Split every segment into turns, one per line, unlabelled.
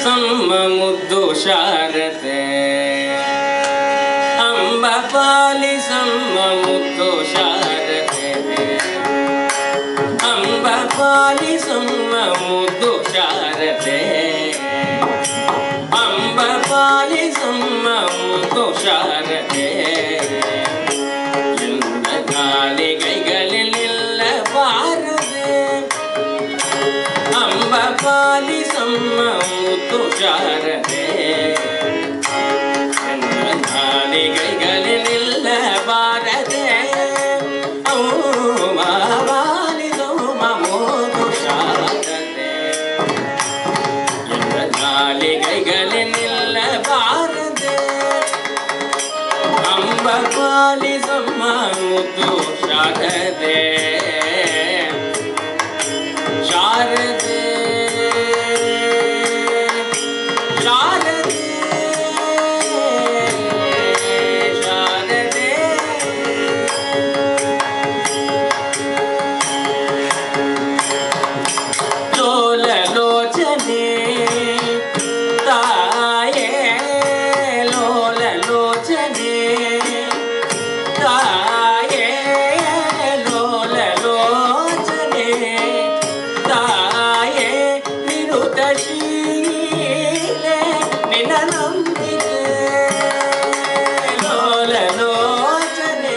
ಸಮ್ಮ ಮುದ್ದು ಶಾರದೆ ಅಂಬ ಪಾಲಿಸಮ್ಮ ಮುದ್ದು ಶಾರದೆ ಅಂಬ ಪಾಲಿಸಮ್ಮ ಮುದ್ದು ಶಾರದೆ ಅಂಬ ಪಾಲಿಸಮ್ಮ ಮುದ್ದು ಶಾರದೆ ಎಂದ ಗಾಳಿಗೈಗಳಿಲ್ಲ ಬಾರದೆ ಅಂಬ ಪಾಲಿಸಮ್ಮ ಮುದ್ದು ಶಾರದೆ ಎಂದ ಗಾಳಿಗೈಗಳಿಲ್ಲ ಬಾರದೆ ಅವ್ವ ಪಾಲಿಸಮ್ಮ ಮುದ್ದು ಶಾರದೆ ಎಂದ ಗಾಳಿಗೈಗಳಿಲ್ಲ ಬಾರದೆ ಅಂಬ ಪಾಲಿಸಮ್ಮ ಮುದ್ದು ಶಾರದೆ ಶಾರದೆ ಶಾರದೆ ಶಾರದೆ ಲೋಲ ಲೋಚನೆ ತಾಯೇ ಲೋಲ ಲೋಚನೆ ತಾಯೇ ಲೋಲ ಲೋಚನೆ ತಾಯೇ ನಿರುತ ಶೀಲೆ ನಿನ್ನ ನಂಬಿಕೆ ಲೋಲ ಲೋಚನೆ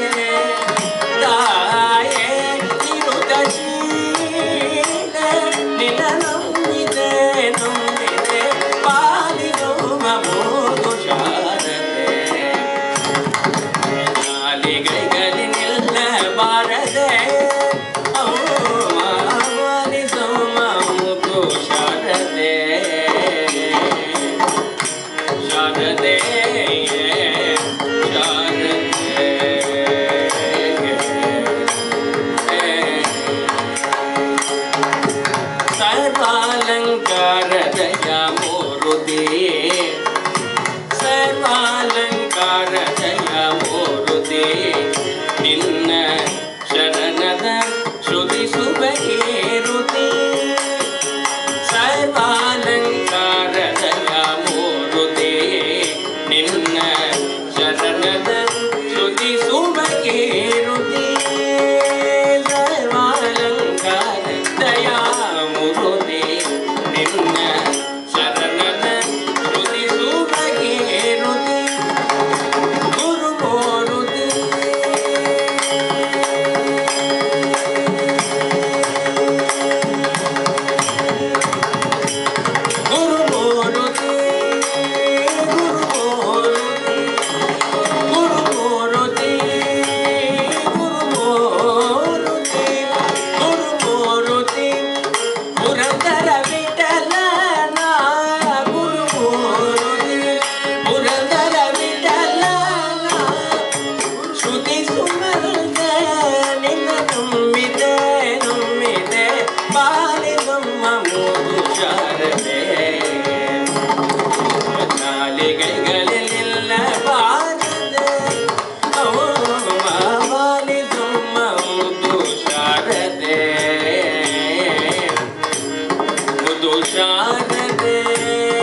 ತಾಯೇ ನಿರುತ ಶೀಲೆ ನಿನ್ನ ನಂಬಿದೆ ನಂಬಿದೆ ಪಾಲಿಸೋ ಮಮೋದು ಶಾರದೆ ನಾಲಿಗೈಗಲಿ ನಿಲ್ಲ ಬಾರದೆ ಮುದ್ದು ಶಾರದೆ ಶಾರದೆ ಸರ್ವಾಲಂಕಾರದಯ ಮೂರುದೇ ಸರ್ವಾಲಂಕಾರದಯ ಮೂರುದೇ ನಿನ್ನ ಶರಣದ ಶ್ರುತಿಸುಬಗೇರುದೇ ಸರ್ವಾಲಂಕಾರದಯ ಮೂರುದೇ ನಿನ್ನ ಶರಣದ ಶ್ರುತಿಸುಬಗೇರುದೇ ಸರ್ವಾಲಂಕಾರದಯ ಮೂರುದೇ ನಿನ್ನ ಶರಣದ ಶ್ರುತಿಸುಬಗೇರುದೇ ಗುರು ಮೋರುದೇ ಗುರು ಮೋರುದೇ ಗುರು ಮೋರುದೇ ಗುರು ಮೋರುದೇ ಗುರು ಮೋರುದೇ ಗುರು ಮೋರುದೇ ಪುರಂದರ ವಿಠಲನ ಗುರು ಮೋರುದೇ ಪುರಂದರ ವಿಠಲನ ಶ್ರುತಿ ಸುಮರದ ನಿನ್ನ ತುಂಬಿದೆ ನಂಬಿದೆ ಬಾಲಿಗಮ್ಮ ಮೂರು ಶಾರದೆ ನಾಲಿಗೈಗಳಿಲ್ಲ ಬಾರದೆ ಬಾಲಿಗಮ್ಮ ಮುದು ಶಾರದೆ ಮುದು ಶಾರದೆ